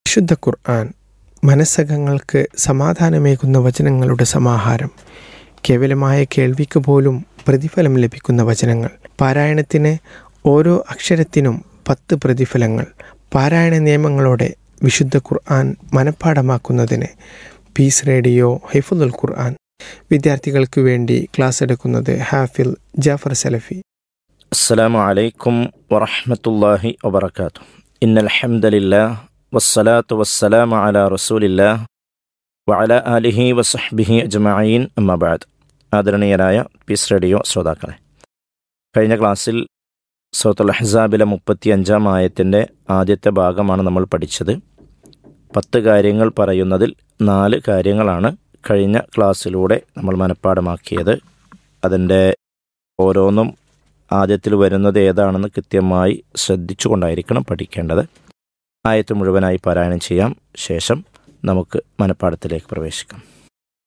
വിശുദ്ധ ഖുർആൻ മനസ്സകങ്ങൾക്ക് സമാധാനമേകുന്ന വചനങ്ങളുടെ സമാഹാരം കേവലമായ കേൾവിക്ക് പോലും പ്രതിഫലം ലഭിക്കുന്ന വചനങ്ങൾ പാരായണത്തിന് ഓരോ അക്ഷരത്തിനും പത്ത് പ്രതിഫലങ്ങൾ പാരായണ നിയമങ്ങളോടെ വിശുദ്ധ ഖുർആൻ മനഃപ്പാടമാക്കുന്നതിന് പീസ് റേഡിയോ ഹൈഫുൽ ഖുർആൻ വിദ്യാർത്ഥികൾക്ക് വേണ്ടി ക്ലാസ് എടുക്കുന്നത് ഹാഫിൽ ജാഫർ സലഫി السلام عليكم ورحمة الله وبركاته إن الحمد لله والصلاة والسلام على رسول الله وعلى آله وصحبه أجمعين أما بعد ആദരണീയരായ പീസ് റേഡിയോ ശ്രോതാക്കളെ കഴിഞ്ഞ ക്ലാസ്സിൽ സൗത്തുൽ അഹ്സാബിലെ മുപ്പത്തി അഞ്ചാം ആയത്തിൻ്റെ ആദ്യത്തെ ഭാഗമാണ് നമ്മൾ പഠിച്ചത് പത്ത് കാര്യങ്ങൾ പറയുന്നതിൽ നാല് കാര്യങ്ങളാണ് കഴിഞ്ഞ ക്ലാസ്സിലൂടെ നമ്മൾ മനഃപ്പാടമാക്കിയത് അതിൻ്റെ ഓരോന്നും ആദ്യത്തിൽ വരുന്നത് ഏതാണെന്ന് കൃത്യമായി ശ്രദ്ധിച്ചുകൊണ്ടായിരിക്കണം പഠിക്കേണ്ടത് ആയത്ത് മുഴുവനായി പാരായണം ചെയ്യാം ശേഷം നമുക്ക് മനഃപ്പാടത്തിലേക്ക് പ്രവേശിക്കാം